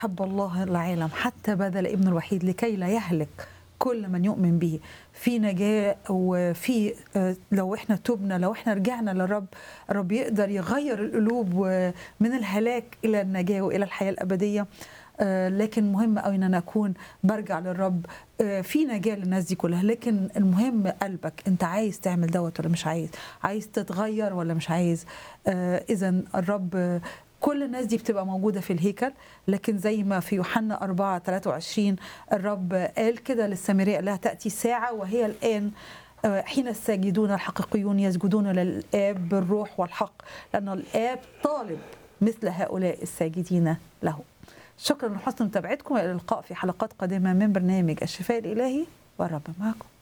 حب الله العالم حتى بذل ابن الوحيد لكي لا يهلك كل من يؤمن به في نجاة وفي آه، لو احنا تبنا لو احنا رجعنا للرب الرب يقدر يغير القلوب و- من الهلاك الى النجاة والى الحياة الأبدية آه، لكن مهم قوي ان انا اكون برجع للرب آه، في نجاة للناس دي كلها لكن المهم قلبك انت عايز تعمل دوت ولا مش عايز عايز تتغير ولا مش عايز اذا الرب آه، كل الناس دي بتبقى موجودة في الهيكل لكن زي ما في يوحنا 4 23 الرب قال كده للسامرية قال لها تأتي ساعة وهي الآن آه، حين الساجدون الحقيقيون يسجدون للآب بالروح والحق لأن الآب طالب مثل هؤلاء الساجدين له شكرا لحسن متابعتكم والى اللقاء في حلقات قادمه من برنامج الشفاء الالهي والرب معكم